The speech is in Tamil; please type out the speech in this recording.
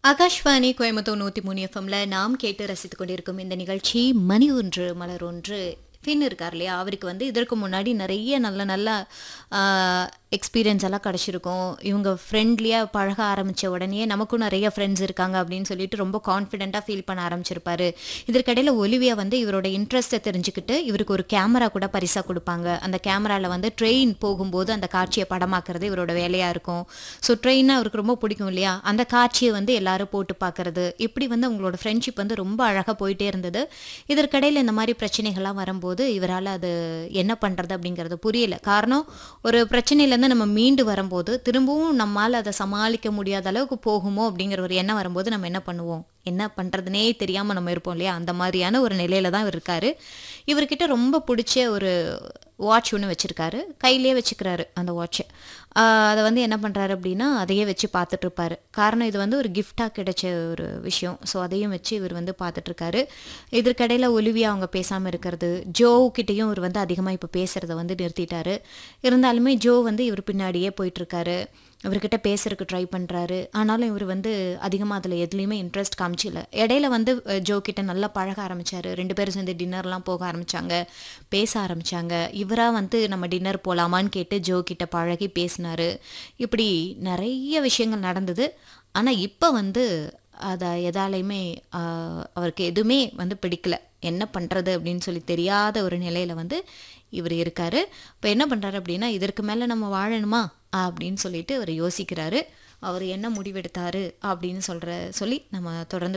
ஆகாஷ்வாணி கோயம்புத்தூர் நூற்றி மூணு எஃப்எம்ல நாம் கேட்டு ரசித்துக் கொண்டிருக்கும் இந்த நிகழ்ச்சி மணி ஒன்று மலர் ஒன்று ஃபின் இருக்கார் இல்லையா அவருக்கு வந்து இதற்கு முன்னாடி நிறைய நல்ல நல்ல எக்ஸ்பீரியன்ஸ் எல்லாம் கிடச்சிருக்கும் இவங்க ஃப்ரெண்ட்லியாக பழக ஆரம்பித்த உடனே நமக்கும் நிறைய ஃப்ரெண்ட்ஸ் இருக்காங்க அப்படின்னு சொல்லிட்டு ரொம்ப கான்ஃபிடென்ட்டாக ஃபீல் பண்ண ஆரம்பிச்சிருப்பாரு இதற்கிடையில் ஒலிவியா வந்து இவரோட இன்ட்ரெஸ்ட்டை தெரிஞ்சுக்கிட்டு இவருக்கு ஒரு கேமரா கூட பரிசாக கொடுப்பாங்க அந்த கேமராவில் வந்து ட்ரெயின் போகும்போது அந்த காட்சியை படமாக்குறது இவரோட வேலையாக இருக்கும் ஸோ ட்ரெயின் அவருக்கு ரொம்ப பிடிக்கும் இல்லையா அந்த காட்சியை வந்து எல்லாரும் போட்டு பார்க்கறது இப்படி வந்து அவங்களோட ஃப்ரெண்ட்ஷிப் வந்து ரொம்ப அழகாக போயிட்டே இருந்தது இதற்கிடையில் இந்த மாதிரி பிரச்சனைகள்லாம் வரும்போது இவரால் அது என்ன பண்ணுறது அப்படிங்கிறது புரியல காரணம் ஒரு பிரச்சனையிலேருந்து நம்ம மீண்டு வரும்போது திரும்பவும் நம்மால் அதை சமாளிக்க முடியாத அளவுக்கு போகுமோ அப்படிங்கிற ஒரு எண்ணம் வரும்போது நம்ம என்ன பண்ணுவோம் என்ன பண்ணுறதுனே தெரியாமல் நம்ம இருப்போம் இல்லையா அந்த மாதிரியான ஒரு நிலையில தான் இவர் இருக்காரு இவர்கிட்ட ரொம்ப பிடிச்ச ஒரு வாட்ச் ஒன்று வச்சுருக்காரு கையிலே வச்சுக்கிறாரு அந்த வாட்சை அதை வந்து என்ன பண்ணுறாரு அப்படின்னா அதையே வச்சு பார்த்துட்டு இருப்பாரு காரணம் இது வந்து ஒரு கிஃப்டாக கிடைச்ச ஒரு விஷயம் ஸோ அதையும் வச்சு இவர் வந்து பார்த்துட்ருக்காரு இதற்கிடையில் ஒலிவியா அவங்க பேசாமல் இருக்கிறது ஜோ கிட்டேயும் இவர் வந்து அதிகமாக இப்போ பேசுகிறத வந்து நிறுத்திட்டாரு இருந்தாலுமே ஜோ வந்து இவர் பின்னாடியே போயிட்டுருக்காரு இவர்கிட்ட பேசுறதுக்கு ட்ரை பண்ணுறாரு ஆனாலும் இவர் வந்து அதிகமாக அதில் எதுலேயுமே இன்ட்ரெஸ்ட் காமிச்சில இடையில வந்து அஹ், ஜோ கிட்ட நல்லா பழக ஆரம்பிச்சாரு ரெண்டு பேரும் சேர்ந்து டின்னர்லாம் போக ஆரம்பிச்சாங்க பேச ஆரம்பிச்சாங்க இவராக வந்து நம்ம டின்னர் போகலாமான்னு கேட்டு ஜோ கிட்ட பழகி பேசினாரு இப்படி நிறைய விஷயங்கள் நடந்தது ஆனால் இப்போ வந்து அதை எதாலையுமே ஆஹ், அவருக்கு எதுவுமே வந்து பிடிக்கல என்ன பண்ணுறது அப்படின்னு சொல்லி தெரியாத ஒரு நிலையில் வந்து இவர் இருக்காரு இப்போ என்ன பண்ணுறாரு அப்படின்னா இதற்கு மேலே நம்ம வாழணுமா அப்படின்னு சொல்லிட்டு அவர் யோசிக்கிறாரு அவர் என்ன முடிவெடுத்தாரு அப்படின்னு சொல்கிற சொல்லி நம்ம தொடர்ந்து